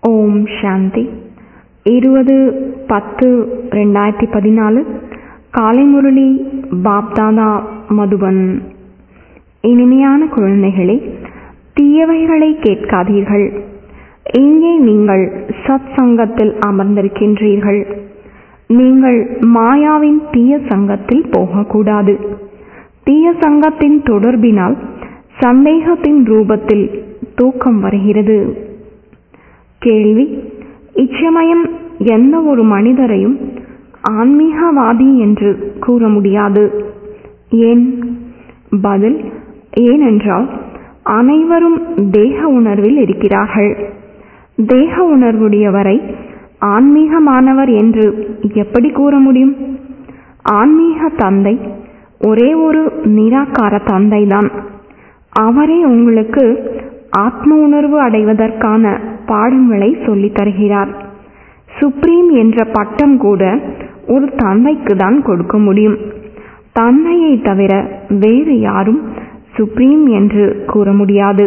ஓம் சாந்தி இருபது பத்து ரெண்டாயிரத்தி பதினாலு காலை முரளி பாப்தாதா மதுபன் இனிமையான குழந்தைகளே தீயவைகளை கேட்காதீர்கள் இங்கே நீங்கள் சத் சங்கத்தில் அமர்ந்திருக்கின்றீர்கள் நீங்கள் மாயாவின் தீய சங்கத்தில் போகக்கூடாது தீய சங்கத்தின் தொடர்பினால் சந்தேகத்தின் ரூபத்தில் தூக்கம் வருகிறது கேள்வி இச்சமயம் எந்த ஒரு மனிதரையும் ஆன்மீகவாதி என்று கூற முடியாது ஏன் பதில் ஏனென்றால் அனைவரும் தேக உணர்வில் இருக்கிறார்கள் தேக உணர்வுடையவரை ஆன்மீகமானவர் என்று எப்படி கூற முடியும் ஆன்மீக தந்தை ஒரே ஒரு நிராகார தந்தைதான் அவரே உங்களுக்கு ஆத்ம உணர்வு அடைவதற்கான பாடங்களை சொல்லித் தருகிறார் சுப்ரீம் என்ற பட்டம் கூட ஒரு தந்தைக்கு தான் கொடுக்க முடியும் தந்தையை தவிர வேறு யாரும் சுப்ரீம் என்று கூற முடியாது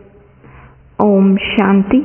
ஓம் சாந்தி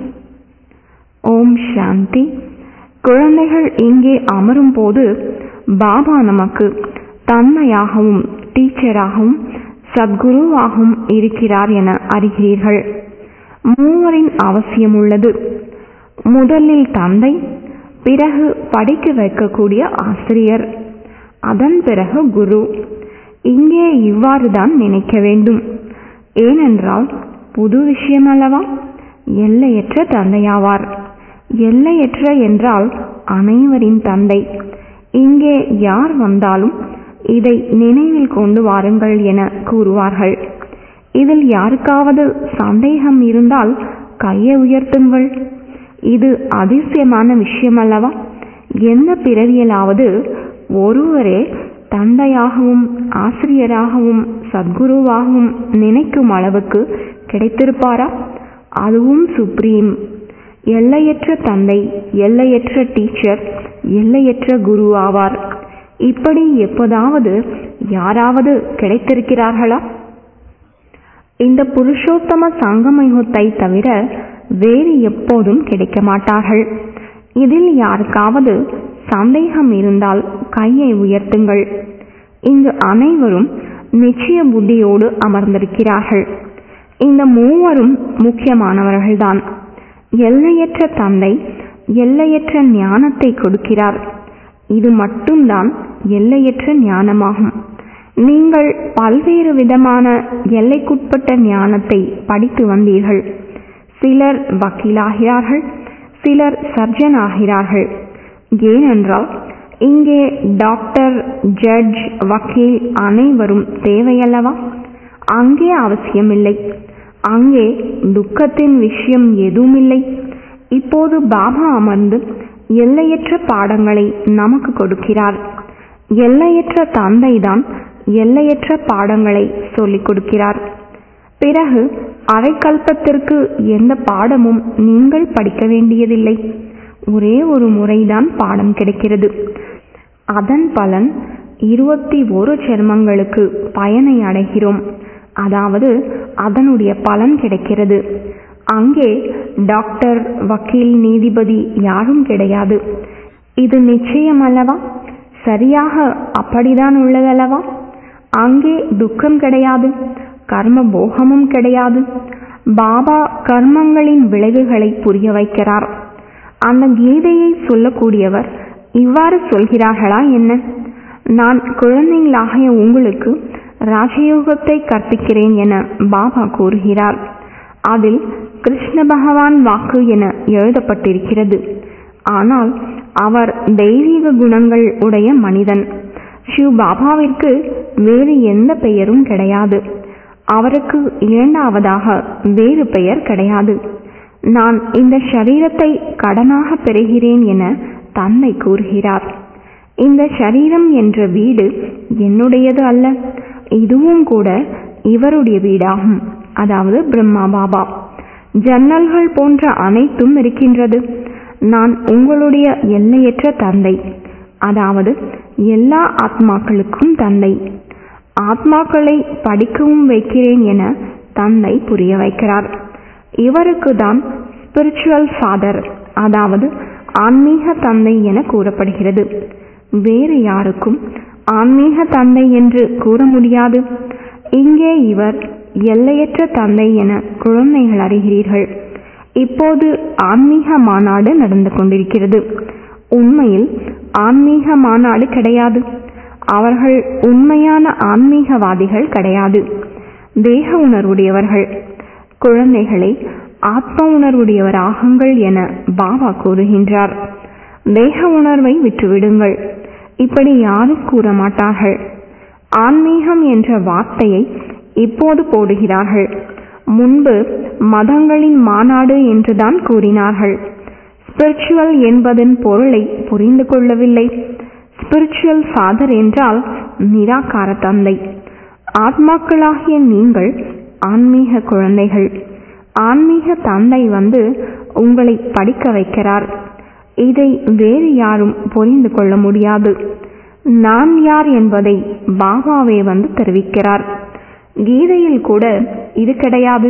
ஓம் சாந்தி குழந்தைகள் இங்கே அமரும் போது பாபா நமக்கு தந்தையாகவும் டீச்சராகவும் சத்குருவாகவும் இருக்கிறார் என அறிகிறீர்கள் மூவரின் அவசியம் உள்ளது முதலில் தந்தை பிறகு படிக்க வைக்கக்கூடிய ஆசிரியர் அதன் பிறகு குரு இங்கே இவ்வாறு தான் நினைக்க வேண்டும் ஏனென்றால் புது விஷயம் அல்லவா எல்லையற்ற தந்தையாவார் எல்லையற்ற என்றால் அனைவரின் தந்தை இங்கே யார் வந்தாலும் இதை நினைவில் கொண்டு வாருங்கள் என கூறுவார்கள் இதில் யாருக்காவது சந்தேகம் இருந்தால் கையை உயர்த்துங்கள் இது அதிசயமான விஷயம் அல்லவா எந்த பிறவியலாவது ஒருவரே தந்தையாகவும் ஆசிரியராகவும் சத்குருவாகவும் நினைக்கும் அளவுக்கு கிடைத்திருப்பாரா அதுவும் சுப்ரீம் எல்லையற்ற தந்தை எல்லையற்ற டீச்சர் எல்லையற்ற குரு ஆவார் இப்படி எப்போதாவது யாராவது கிடைத்திருக்கிறார்களா இந்த புருஷோத்தம சங்கமயுகத்தை தவிர வேறு எப்போதும் கிடைக்க மாட்டார்கள் இதில் யாருக்காவது சந்தேகம் இருந்தால் கையை உயர்த்துங்கள் இங்கு அனைவரும் நிச்சய புத்தியோடு அமர்ந்திருக்கிறார்கள் இந்த மூவரும் முக்கியமானவர்கள்தான் எல்லையற்ற தந்தை எல்லையற்ற ஞானத்தை கொடுக்கிறார் இது மட்டும்தான் எல்லையற்ற ஞானமாகும் நீங்கள் பல்வேறு விதமான எல்லைக்குட்பட்ட ஞானத்தை படித்து வந்தீர்கள் சிலர் வக்கீலாகிறார்கள் சிலர் சர்ஜன் ஆகிறார்கள் ஏனென்றால் இங்கே டாக்டர் ஜட்ஜ் வக்கீல் அனைவரும் தேவையல்லவா அங்கே அவசியமில்லை அங்கே துக்கத்தின் விஷயம் எதுவும் இல்லை இப்போது பாபா அமர்ந்து எல்லையற்ற பாடங்களை நமக்கு கொடுக்கிறார் எல்லையற்ற தந்தைதான் எல்லையற்ற பாடங்களை சொல்லிக் கொடுக்கிறார் பிறகு அரைக்கல்பத்திற்கு எந்த பாடமும் நீங்கள் படிக்க வேண்டியதில்லை ஒரே ஒரு முறைதான் பாடம் கிடைக்கிறது அதன் பலன் இருபத்தி ஒரு சர்மங்களுக்கு பயனை அடைகிறோம் அதாவது அதனுடைய பலன் கிடைக்கிறது அங்கே டாக்டர் வக்கீல் நீதிபதி யாரும் கிடையாது இது நிச்சயம் அல்லவா சரியாக அப்படிதான் உள்ளதல்லவா அங்கே துக்கம் கிடையாது கர்ம போகமும் கிடையாது பாபா கர்மங்களின் விளைவுகளை புரிய வைக்கிறார் அந்த கீதையை சொல்லக்கூடியவர் இவ்வாறு சொல்கிறார்களா என்ன நான் குழந்தைங்களாகிய உங்களுக்கு ராஜயோகத்தை கற்பிக்கிறேன் என பாபா கூறுகிறார் அதில் கிருஷ்ண பகவான் வாக்கு என எழுதப்பட்டிருக்கிறது ஆனால் அவர் தெய்வீக குணங்கள் உடைய மனிதன் ஷிவ் பாபாவிற்கு வேறு எந்த பெயரும் கிடையாது அவருக்கு இரண்டாவதாக வேறு பெயர் கிடையாது நான் இந்த சரீரத்தை கடனாக பெறுகிறேன் என தன்னை கூறுகிறார் இந்த சரீரம் என்ற வீடு என்னுடையது அல்ல இதுவும் கூட இவருடைய வீடாகும் அதாவது பிரம்மா பாபா ஜன்னல்கள் போன்ற அனைத்தும் இருக்கின்றது நான் உங்களுடைய எல்லையற்ற தந்தை அதாவது எல்லா ஆத்மாக்களுக்கும் தந்தை ஆத்மாக்களை படிக்கவும் வைக்கிறேன் என தந்தை புரிய வைக்கிறார் இவருக்கு தான் ஸ்பிரிச்சுவல் ஃபாதர் அதாவது ஆன்மீக தந்தை என கூறப்படுகிறது வேறு யாருக்கும் ஆன்மீக தந்தை என்று கூற முடியாது இங்கே இவர் எல்லையற்ற தந்தை என குழந்தைகள் அறிகிறீர்கள் இப்போது ஆன்மீக மாநாடு நடந்து கொண்டிருக்கிறது உண்மையில் ஆன்மீக மாநாடு கிடையாது அவர்கள் உண்மையான ஆன்மீகவாதிகள் கிடையாது தேக உணர்வுடையவர்கள் குழந்தைகளை ஆத்ம உணர்வுடையவராகுங்கள் என பாபா கூறுகின்றார் தேக உணர்வை விட்டுவிடுங்கள் இப்படி யாரும் கூற மாட்டார்கள் ஆன்மீகம் என்ற வார்த்தையை இப்போது போடுகிறார்கள் முன்பு மதங்களின் மாநாடு என்றுதான் கூறினார்கள் ஸ்பிரிச்சுவல் என்பதன் பொருளை புரிந்து கொள்ளவில்லை ஸ்பிரிச்சுவல் ஃபாதர் என்றால் நிராகார தந்தை ஆத்மாக்களாகிய நீங்கள் ஆன்மீக குழந்தைகள் ஆன்மீக தந்தை வந்து உங்களை படிக்க வைக்கிறார் இதை வேறு யாரும் புரிந்து கொள்ள முடியாது நான் யார் என்பதை பாபாவே வந்து தெரிவிக்கிறார் கீதையில் கூட இது கிடையாது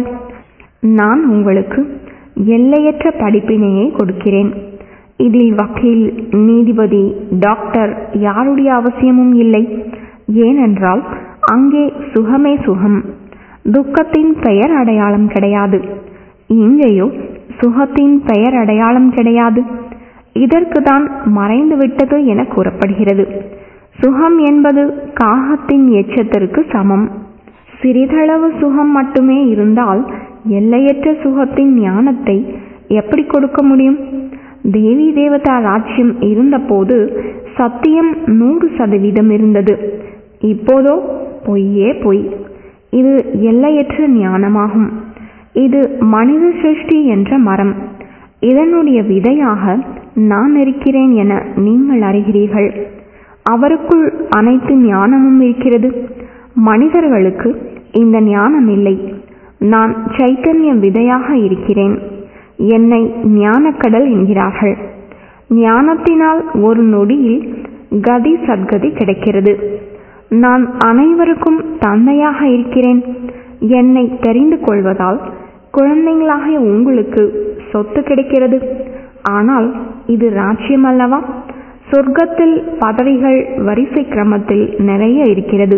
நான் உங்களுக்கு எல்லையற்ற படிப்பினையை கொடுக்கிறேன் இதில் வக்கீல் நீதிபதி டாக்டர் யாருடைய அவசியமும் இல்லை ஏனென்றால் அங்கே சுகமே சுகம் துக்கத்தின் பெயர் அடையாளம் கிடையாது இங்கேயோ சுகத்தின் பெயர் அடையாளம் கிடையாது இதற்கு தான் மறைந்து விட்டது என கூறப்படுகிறது சுகம் என்பது காகத்தின் எச்சத்திற்கு சமம் சிறிதளவு சுகம் மட்டுமே இருந்தால் எல்லையற்ற சுகத்தின் ஞானத்தை எப்படி கொடுக்க முடியும் தேவி தேவதா ராஜ்யம் இருந்தபோது சத்தியம் நூறு சதவீதம் இருந்தது இப்போதோ பொய்யே பொய் இது எல்லையற்ற ஞானமாகும் இது மனித சிருஷ்டி என்ற மரம் இதனுடைய விதையாக நான் இருக்கிறேன் என நீங்கள் அறிகிறீர்கள் அவருக்குள் அனைத்து ஞானமும் இருக்கிறது மனிதர்களுக்கு இந்த ஞானம் இல்லை நான் சைத்தன்ய விதையாக இருக்கிறேன் என்னை ஞானக்கடல் என்கிறார்கள் ஞானத்தினால் ஒரு நொடியில் கதி சத்கதி கிடைக்கிறது நான் அனைவருக்கும் தந்தையாக இருக்கிறேன் என்னை தெரிந்து கொள்வதால் குழந்தைங்களாகிய உங்களுக்கு சொத்து கிடைக்கிறது ஆனால் இது ராஜ்யம் அல்லவா சொர்க்கத்தில் பதவிகள் வரிசை கிரமத்தில் நிறைய இருக்கிறது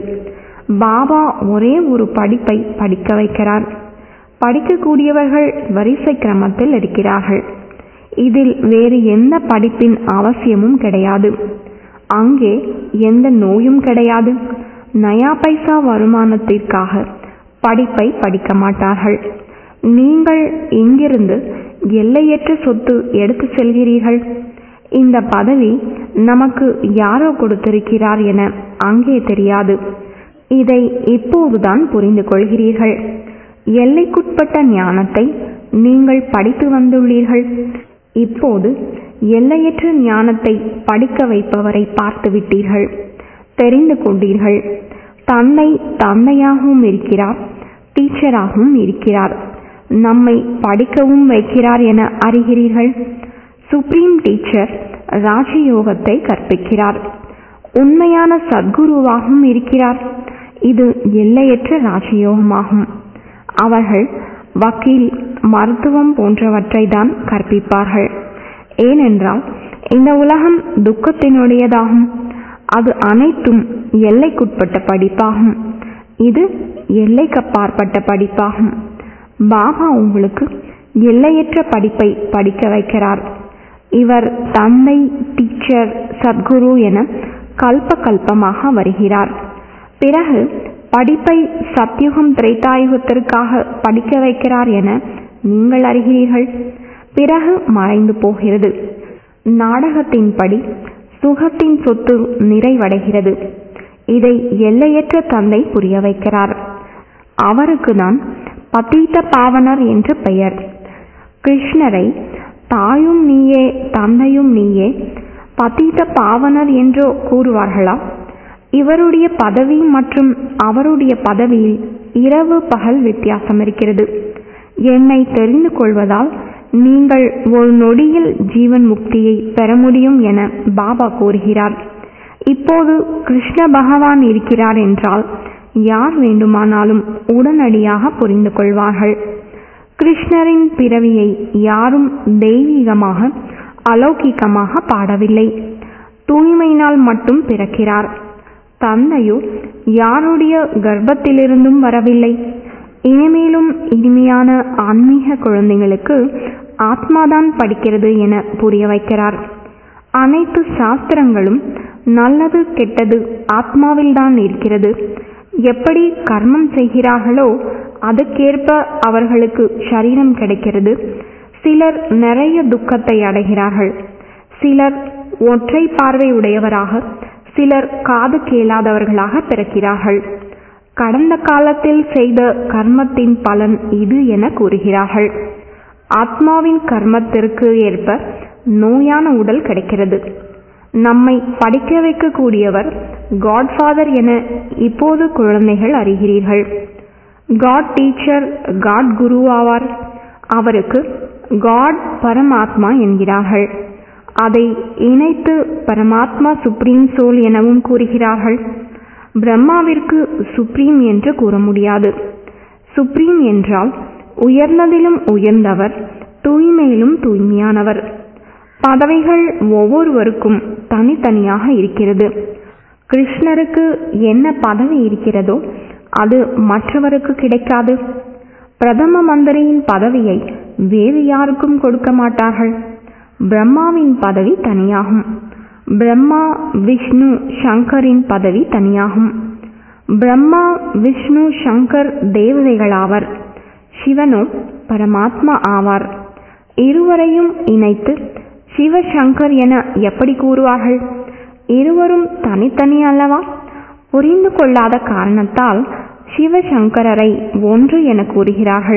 பாபா ஒரே ஒரு படிப்பை படிக்க வைக்கிறார் படிக்கக்கூடியவர்கள் வரிசை கிரமத்தில் இருக்கிறார்கள் இதில் வேறு எந்த படிப்பின் அவசியமும் கிடையாது அங்கே எந்த நோயும் கிடையாது நயா பைசா வருமானத்திற்காக படிப்பை படிக்க மாட்டார்கள் நீங்கள் இங்கிருந்து எல்லையற்ற சொத்து எடுத்து செல்கிறீர்கள் இந்த பதவி நமக்கு யாரோ கொடுத்திருக்கிறார் என அங்கே தெரியாது இதை இப்போதுதான் புரிந்து கொள்கிறீர்கள் எல்லைக்குட்பட்ட ஞானத்தை நீங்கள் படித்து வந்துள்ளீர்கள் இப்போது எல்லையற்ற ஞானத்தை படிக்க வைப்பவரை பார்த்து விட்டீர்கள் தெரிந்து கொண்டீர்கள் தந்தை தந்தையாகவும் இருக்கிறார் டீச்சராகவும் இருக்கிறார் நம்மை படிக்கவும் வைக்கிறார் என அறிகிறீர்கள் சுப்ரீம் டீச்சர் ராஜயோகத்தை கற்பிக்கிறார் உண்மையான சத்குருவாகவும் இருக்கிறார் இது எல்லையற்ற ராஜயோகமாகும் அவர்கள் வக்கீல் மருத்துவம் போன்றவற்றை தான் கற்பிப்பார்கள் ஏனென்றால் இந்த உலகம் துக்கத்தினுடையதாகும் அது அனைத்தும் எல்லைக்குட்பட்ட படிப்பாகும் இது எல்லைக்கப்பாற்பட்ட படிப்பாகும் பாபா உங்களுக்கு எல்லையற்ற படிப்பை படிக்க வைக்கிறார் இவர் தந்தை டீச்சர் சத்குரு என கல்ப கல்பமாக வருகிறார் பிறகு படிப்பை சத்யுகம் திரைத்தாயுகத்திற்காக படிக்க வைக்கிறார் என நீங்கள் அறிகிறீர்கள் பிறகு மறைந்து போகிறது நாடகத்தின்படி சுகத்தின் சொத்து நிறைவடைகிறது இதை எல்லையற்ற தந்தை புரிய வைக்கிறார் அவருக்கு தான் பதீத பாவனர் என்று பெயர் கிருஷ்ணரை தாயும் நீயே தந்தையும் நீயே பதீத பாவனர் என்றோ கூறுவார்களா இவருடைய பதவி மற்றும் அவருடைய பதவியில் இரவு பகல் வித்தியாசம் இருக்கிறது என்னை தெரிந்து கொள்வதால் நீங்கள் ஒரு நொடியில் ஜீவன் முக்தியை பெற முடியும் என பாபா கூறுகிறார் இப்போது கிருஷ்ண பகவான் இருக்கிறார் என்றால் யார் வேண்டுமானாலும் உடனடியாக புரிந்து கொள்வார்கள் கிருஷ்ணரின் பிறவியை யாரும் தெய்வீகமாக அலௌகிகமாக பாடவில்லை தூய்மையினால் மட்டும் பிறக்கிறார் தந்தையோ யாருடைய கர்ப்பத்திலிருந்தும் வரவில்லை இனிமேலும் இனிமையான ஆன்மீக குழந்தைகளுக்கு ஆத்மாதான் படிக்கிறது என புரிய வைக்கிறார் அனைத்து சாஸ்திரங்களும் நல்லது கெட்டது ஆத்மாவில்தான் இருக்கிறது எப்படி கர்மம் செய்கிறார்களோ அதுக்கேற்ப அவர்களுக்கு சரீரம் கிடைக்கிறது சிலர் நிறைய துக்கத்தை அடைகிறார்கள் சிலர் ஒற்றை பார்வை உடையவராக சிலர் காது கேளாதவர்களாக பிறக்கிறார்கள் கடந்த காலத்தில் செய்த கர்மத்தின் பலன் இது என கூறுகிறார்கள் ஆத்மாவின் கர்மத்திற்கு ஏற்ப நோயான உடல் கிடைக்கிறது நம்மை படிக்க வைக்கக்கூடியவர் காட்ஃபாதர் என இப்போது குழந்தைகள் அறிகிறீர்கள் காட் டீச்சர் காட் குரு ஆவார் அவருக்கு காட் பரமாத்மா என்கிறார்கள் அதை இணைத்து பரமாத்மா சுப்ரீம் சோல் எனவும் கூறுகிறார்கள் பிரம்மாவிற்கு சுப்ரீம் என்று கூற முடியாது சுப்ரீம் என்றால் உயர்ந்ததிலும் உயர்ந்தவர் தூய்மையிலும் தூய்மையானவர் பதவிகள் ஒவ்வொருவருக்கும் தனித்தனியாக இருக்கிறது கிருஷ்ணருக்கு என்ன பதவி இருக்கிறதோ அது மற்றவருக்கு கிடைக்காது பிரதம மந்திரியின் பதவியை வேறு யாருக்கும் கொடுக்க மாட்டார்கள் பிரம்மாவின் பதவி தனியாகும் பிரம்மா விஷ்ணு சங்கரின் பதவி தனியாகும் பிரம்மா விஷ்ணு சங்கர் தேவதைகளாவர் சிவனோ பரமாத்மா ஆவார் இருவரையும் இணைத்து சிவசங்கர் என எப்படி கூறுவார்கள் இருவரும் தனித்தனி அல்லவா புரிந்து கொள்ளாத காரணத்தால் சிவசங்கரரை ஒன்று என கூறுகிறார்கள்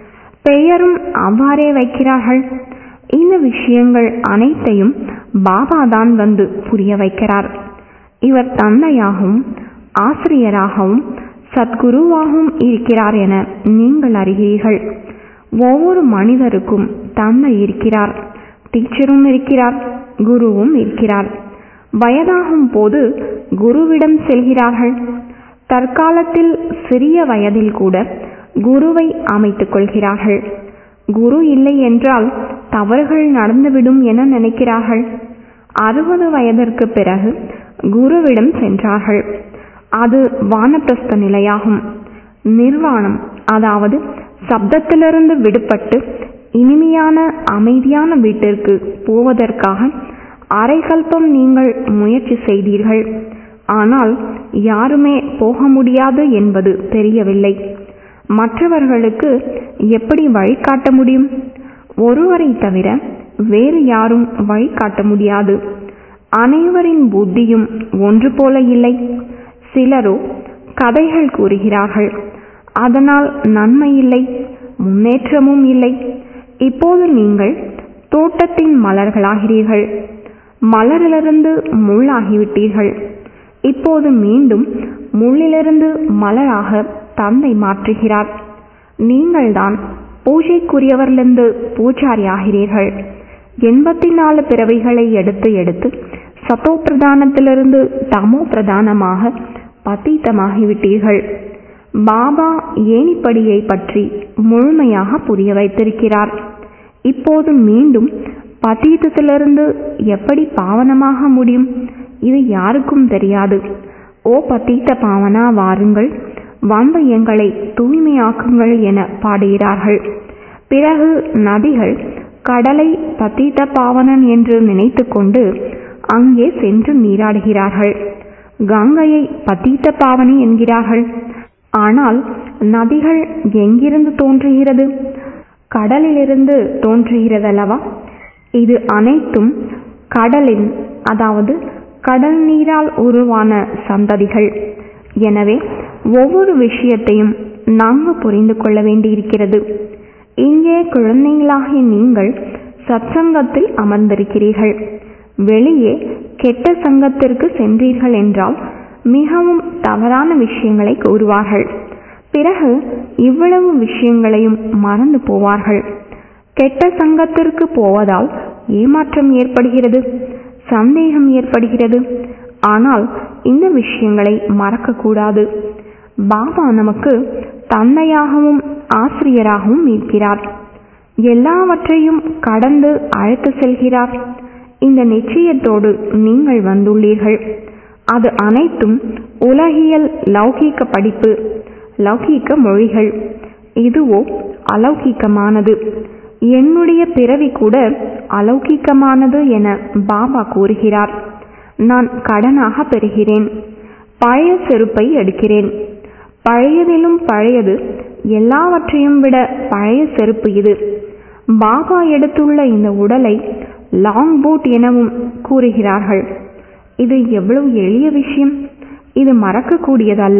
பெயரும் அவ்வாறே வைக்கிறார்கள் இந்த விஷயங்கள் அனைத்தையும் பாபா தான் வந்து புரிய வைக்கிறார் இவர் தந்தையாகவும் ஆசிரியராகவும் சத்குருவாகவும் இருக்கிறார் என நீங்கள் அறிகிறீர்கள் ஒவ்வொரு மனிதருக்கும் தந்தை இருக்கிறார் டீச்சரும் இருக்கிறார் குருவும் இருக்கிறார் வயதாகும் போது குருவிடம் செல்கிறார்கள் தற்காலத்தில் சிறிய வயதில் கூட குருவை அமைத்துக் கொள்கிறார்கள் குரு இல்லை என்றால் தவறுகள் நடந்துவிடும் என நினைக்கிறார்கள் அறுபது வயதிற்கு பிறகு குருவிடம் சென்றார்கள் அது வானப்பிரஸ்த நிலையாகும் நிர்வாணம் அதாவது சப்தத்திலிருந்து விடுபட்டு இனிமையான அமைதியான வீட்டிற்கு போவதற்காக அரைகல்பம் நீங்கள் முயற்சி செய்தீர்கள் ஆனால் யாருமே போக முடியாது என்பது தெரியவில்லை மற்றவர்களுக்கு எப்படி வழிகாட்ட முடியும் ஒருவரை தவிர வேறு யாரும் வழிகாட்ட முடியாது அனைவரின் புத்தியும் ஒன்று போல இல்லை சிலரோ கதைகள் கூறுகிறார்கள் அதனால் நன்மை இல்லை முன்னேற்றமும் இல்லை இப்போது நீங்கள் தோட்டத்தின் மலர்களாகிறீர்கள் மலரிலிருந்து முள்ளாகிவிட்டீர்கள் இப்போது மீண்டும் முள்ளிலிருந்து மலராக தந்தை மாற்றுகிறார் நீங்கள்தான் பூஜைக்குரியவரிலிருந்து பூஜாரி ஆகிறீர்கள் எண்பத்தி நாலு பிறவைகளை எடுத்து எடுத்து சத்தோ பிரதானத்திலிருந்து தமோ பிரதானமாக பத்தீத்தமாகிவிட்டீர்கள் பாபா ஏணிப்படியை பற்றி முழுமையாக புரிய வைத்திருக்கிறார் இப்போது மீண்டும் பத்தீத்தத்திலிருந்து எப்படி பாவனமாக முடியும் இது யாருக்கும் தெரியாது ஓ பத்தீத்த பாவனா வாருங்கள் வந்து எங்களை தூய்மையாக்குங்கள் என பாடுகிறார்கள் பிறகு நதிகள் கடலை பத்தீத்த பாவனன் என்று நினைத்துக்கொண்டு அங்கே சென்று நீராடுகிறார்கள் கங்கையை பத்தீத்த பாவனி என்கிறார்கள் ஆனால் நதிகள் எங்கிருந்து தோன்றுகிறது கடலிலிருந்து தோன்றுகிறதல்லவா இது அனைத்தும் கடலின் அதாவது கடல் நீரால் உருவான சந்ததிகள் எனவே ஒவ்வொரு விஷயத்தையும் நன்கு புரிந்து கொள்ள வேண்டியிருக்கிறது இங்கே குழந்தைகளாகிய நீங்கள் சத்சங்கத்தில் அமர்ந்திருக்கிறீர்கள் வெளியே கெட்ட சங்கத்திற்கு சென்றீர்கள் என்றால் மிகவும் தவறான விஷயங்களை கூறுவார்கள் பிறகு இவ்வளவு விஷயங்களையும் மறந்து போவார்கள் கெட்ட சங்கத்திற்கு போவதால் ஏமாற்றம் ஏற்படுகிறது சந்தேகம் ஏற்படுகிறது ஆனால் இந்த விஷயங்களை மறக்கக்கூடாது பாபா நமக்கு தந்தையாகவும் ஆசிரியராகவும் இருக்கிறார் எல்லாவற்றையும் கடந்து அழைத்து செல்கிறார் இந்த நிச்சயத்தோடு நீங்கள் வந்துள்ளீர்கள் அது அனைத்தும் உலகியல் லௌகீக படிப்பு லௌகீக மொழிகள் இதுவோ அலௌகிக்கமானது என்னுடைய பிறவி கூட அலௌகிக்கமானது என பாபா கூறுகிறார் நான் கடனாக பெறுகிறேன் பழைய செருப்பை எடுக்கிறேன் பழையதிலும் பழையது எல்லாவற்றையும் விட பழைய செருப்பு இது பாபா எடுத்துள்ள இந்த உடலை லாங் பூட் எனவும் கூறுகிறார்கள் இது எவ்வளவு எளிய விஷயம் இது மறக்கக்கூடியதல்ல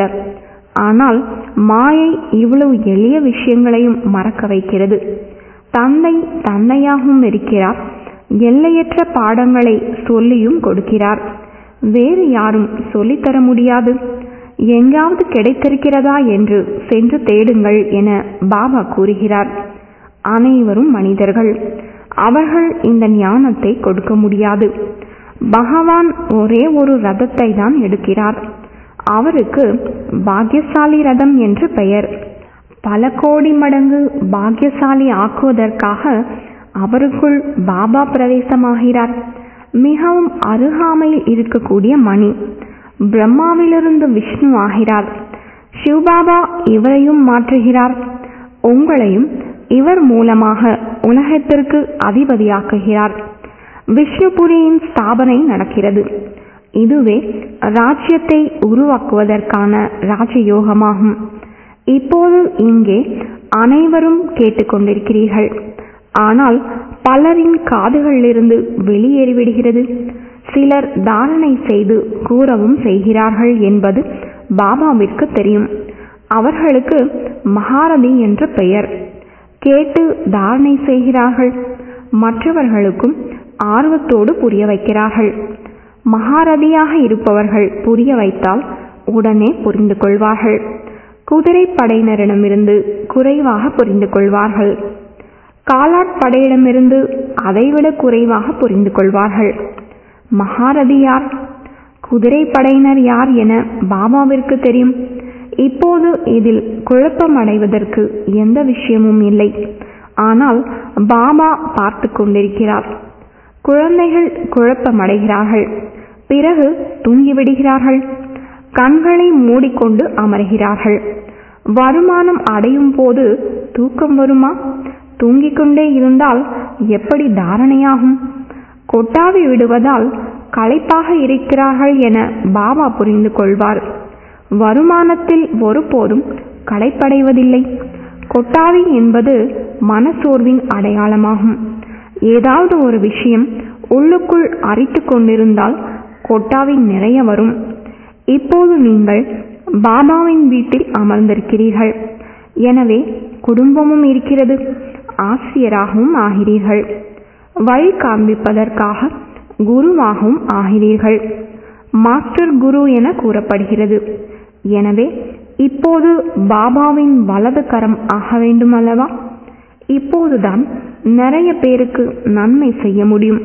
ஆனால் மாயை இவ்வளவு எளிய விஷயங்களையும் மறக்க வைக்கிறது தந்தை தந்தையாகவும் இருக்கிறார் எல்லையற்ற பாடங்களை சொல்லியும் கொடுக்கிறார் வேறு யாரும் சொல்லித்தர முடியாது எங்காவது கிடைத்திருக்கிறதா என்று சென்று தேடுங்கள் என பாபா கூறுகிறார் அனைவரும் மனிதர்கள் அவர்கள் இந்த ஞானத்தை கொடுக்க முடியாது பகவான் ஒரே ஒரு ரதத்தை தான் எடுக்கிறார் அவருக்கு பாக்யசாலி ரதம் என்று பெயர் பல கோடி மடங்கு பாக்யசாலி ஆக்குவதற்காக அவருக்குள் பாபா பிரவேசமாகிறார் மிகவும் அருகாமையில் இருக்கக்கூடிய மணி பிரம்மாவிலிருந்து விஷ்ணு ஆகிறார் சிவபாபா இவரையும் மாற்றுகிறார் உங்களையும் இவர் மூலமாக உலகத்திற்கு அதிபதியாக்குகிறார் விஷ்ணுபுரியின் ஸ்தாபனை நடக்கிறது இதுவே ராஜ்யத்தை உருவாக்குவதற்கான ராஜயோகமாகும் இப்போது இங்கே அனைவரும் கேட்டுக்கொண்டிருக்கிறீர்கள் ஆனால் பலரின் காதுகளிலிருந்து வெளியேறிவிடுகிறது சிலர் தாரணை செய்து கூறவும் செய்கிறார்கள் என்பது பாபாவிற்கு தெரியும் அவர்களுக்கு மகாரதி என்ற பெயர் கேட்டு தாரணை செய்கிறார்கள் மற்றவர்களுக்கும் ஆர்வத்தோடு புரிய வைக்கிறார்கள் மகாரதியாக இருப்பவர்கள் புரிய வைத்தால் உடனே புரிந்து கொள்வார்கள் குதிரை படையினரிடமிருந்து குறைவாக புரிந்து கொள்வார்கள் காலாட்படையிடமிருந்து அதைவிட குறைவாக புரிந்து கொள்வார்கள் மகாரதி யார் குதிரை படையினர் யார் என பாபாவிற்கு தெரியும் இப்போது இதில் குழப்பம் அடைவதற்கு எந்த விஷயமும் இல்லை ஆனால் பாபா பார்த்து கொண்டிருக்கிறார் குழந்தைகள் குழப்பமடைகிறார்கள் பிறகு தூங்கிவிடுகிறார்கள் கண்களை மூடிக்கொண்டு அமர்கிறார்கள் வருமானம் அடையும் போது தூக்கம் வருமா தூங்கிக் கொண்டே இருந்தால் எப்படி தாரணையாகும் கொட்டாவி விடுவதால் களைப்பாக இருக்கிறார்கள் என பாபா புரிந்து கொள்வார் வருமானத்தில் ஒருபோதும் களைப்படைவதில்லை கொட்டாவி என்பது மனசோர்வின் அடையாளமாகும் ஏதாவது ஒரு விஷயம் உள்ளுக்குள் அரித்து கொண்டிருந்தால் கொட்டாவி நிறைய வரும் இப்போது நீங்கள் பாபாவின் வீட்டில் அமர்ந்திருக்கிறீர்கள் எனவே குடும்பமும் இருக்கிறது ஆசிரியராகவும் ஆகிறீர்கள் வழி காண்பிப்பதற்காக குருவாகவும் ஆகிறீர்கள் மாஸ்டர் குரு என கூறப்படுகிறது எனவே இப்போது பாபாவின் வலது கரம் ஆக வேண்டும் அல்லவா இப்போதுதான் நிறைய பேருக்கு நன்மை செய்ய முடியும்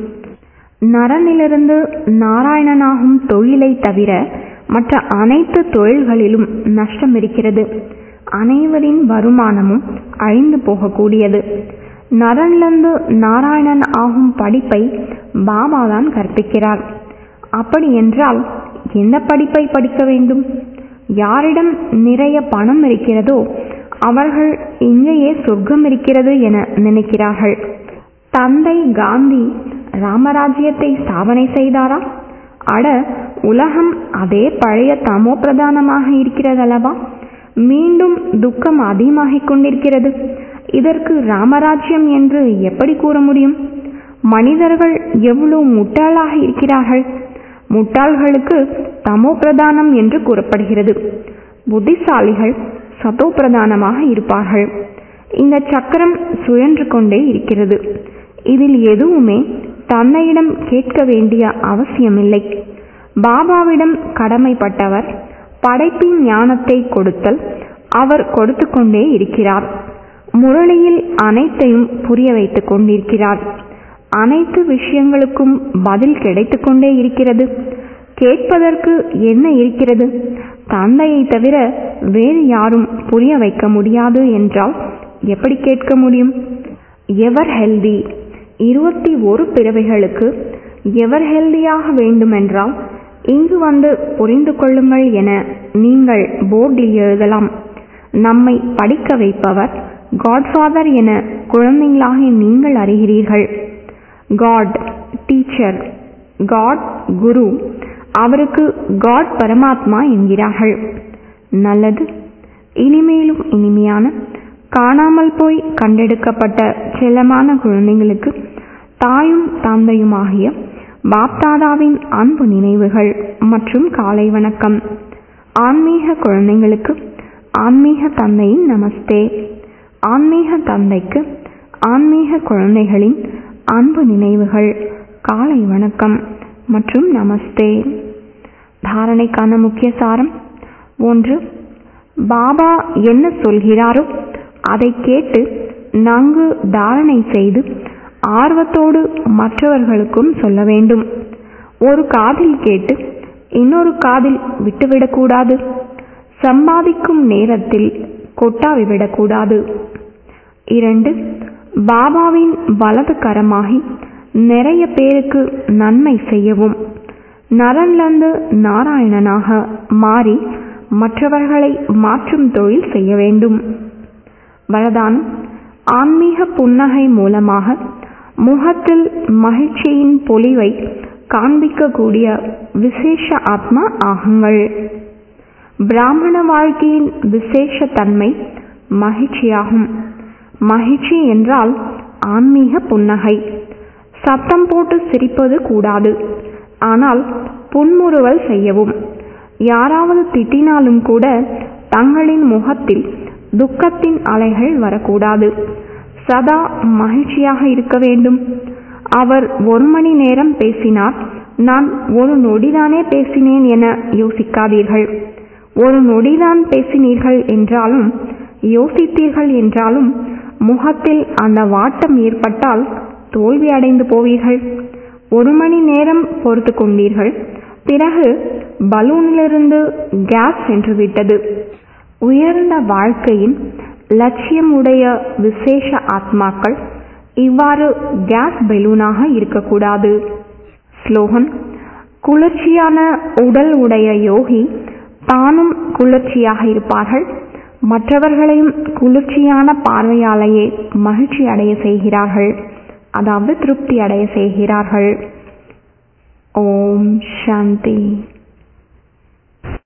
நரனிலிருந்து நாராயணனாகும் தொழிலை தவிர மற்ற அனைத்து தொழில்களிலும் நஷ்டம் இருக்கிறது அனைவரின் வருமானமும் அழிந்து போகக்கூடியது நரனிலிருந்து நாராயணன் ஆகும் படிப்பை பாபா தான் கற்பிக்கிறார் அப்படி என்றால் எந்த படிப்பை படிக்க வேண்டும் யாரிடம் நிறைய பணம் இருக்கிறதோ அவர்கள் இங்கேயே சொர்க்கம் இருக்கிறது என நினைக்கிறார்கள் தந்தை காந்தி ராமராஜ்யத்தை ஸ்தாபனை செய்தாரா அட உலகம் அதே பழைய தமோ பிரதானமாக இருக்கிறதல்லவா மீண்டும் துக்கம் அதிகமாகிக் கொண்டிருக்கிறது இதற்கு ராமராஜ்யம் என்று எப்படி கூற முடியும் மனிதர்கள் எவ்வளவு முட்டாளாக இருக்கிறார்கள் முட்டாள்களுக்கு தமோ பிரதானம் என்று கூறப்படுகிறது புத்திசாலிகள் சதோ பிரதானமாக இருப்பார்கள் இந்த சக்கரம் சுழன்று கொண்டே இருக்கிறது இதில் எதுவுமே தன்னையிடம் கேட்க வேண்டிய அவசியமில்லை பாபாவிடம் கடமைப்பட்டவர் படைப்பின் ஞானத்தை கொடுத்தல் அவர் கொடுத்து கொண்டே இருக்கிறார் முரளியில் அனைத்தையும் புரிய வைத்துக் கொண்டிருக்கிறார் அனைத்து விஷயங்களுக்கும் பதில் கிடைத்துக் கொண்டே இருக்கிறது கேட்பதற்கு என்ன இருக்கிறது தந்தையை தவிர வேறு யாரும் புரிய வைக்க முடியாது என்றால் எப்படி கேட்க முடியும் எவர் ஹெல்தி இருபத்தி ஒரு பிறவைகளுக்கு எவர் ஹெல்தியாக வேண்டுமென்றால் இங்கு வந்து புரிந்து கொள்ளுங்கள் என நீங்கள் போர்டில் எழுதலாம் நம்மை படிக்க வைப்பவர் காட்ஃபாதர் என குழந்தைகளாகி நீங்கள் அறிகிறீர்கள் காட் டீச்சர் காட் குரு அவருக்கு காட் பரமாத்மா என்கிறார்கள் நல்லது இனிமேலும் இனிமையான காணாமல் போய் கண்டெடுக்கப்பட்ட செல்லமான குழந்தைங்களுக்கு தாயும் தந்தையுமாகிய பாப்தாதாவின் அன்பு நினைவுகள் மற்றும் காலை வணக்கம் ஆன்மீக குழந்தைங்களுக்கு ஆன்மீக தந்தையின் நமஸ்தே ஆன்மீக தந்தைக்கு ஆன்மீக குழந்தைகளின் அன்பு நினைவுகள் காலை வணக்கம் மற்றும் நமஸ்தே தாரணைக்கான முக்கிய சாரம் ஒன்று பாபா என்ன சொல்கிறாரோ அதை கேட்டு நன்கு தாரணை செய்து ஆர்வத்தோடு மற்றவர்களுக்கும் சொல்ல வேண்டும் ஒரு காதில் கேட்டு இன்னொரு காதில் விட்டுவிடக்கூடாது சம்பாதிக்கும் நேரத்தில் கொட்டாவி விடக்கூடாது இரண்டு பாபாவின் வலது கரமாகி நிறைய பேருக்கு நன்மை செய்யவும் நரன்லந்து நாராயணனாக மாறி மற்றவர்களை மாற்றும் தொழில் செய்ய வேண்டும் வரதானம் ஆன்மீக புன்னகை மூலமாக முகத்தில் மகிழ்ச்சியின் பொலிவை காண்பிக்கக்கூடிய விசேஷ ஆத்மா ஆகுங்கள் பிராமண வாழ்க்கையின் விசேஷ தன்மை மகிழ்ச்சியாகும் மகிழ்ச்சி என்றால் ஆன்மீக புன்னகை சத்தம் போட்டு சிரிப்பது கூடாது ஆனால் புன்முறுவல் செய்யவும் யாராவது திட்டினாலும் கூட தங்களின் முகத்தில் துக்கத்தின் அலைகள் வரக்கூடாது சதா மகிழ்ச்சியாக இருக்க வேண்டும் அவர் ஒரு மணி நேரம் பேசினார் நான் ஒரு நொடிதானே பேசினேன் என யோசிக்காதீர்கள் ஒரு நொடிதான் பேசினீர்கள் என்றாலும் யோசித்தீர்கள் என்றாலும் முகத்தில் அந்த வாட்டம் ஏற்பட்டால் தோல்வி அடைந்து போவீர்கள் ஒரு மணி நேரம் பொறுத்து கொண்டீர்கள் பிறகு பலூனிலிருந்து கேஸ் சென்று விட்டது உயர்ந்த வாழ்க்கையின் லட்சியம் உடைய விசேஷ ஆத்மாக்கள் இவ்வாறு கேஸ் பெலூனாக இருக்கக்கூடாது ஸ்லோகன் குளிர்ச்சியான உடல் உடைய யோகி தானும் குளிர்ச்சியாக இருப்பார்கள் மற்றவர்களையும் குளிர்ச்சியான பார்வையாலேயே மகிழ்ச்சி அடைய செய்கிறார்கள் அதாவது திருப்தி அடைய செய்கிறார்கள் ஓம் சாந்தி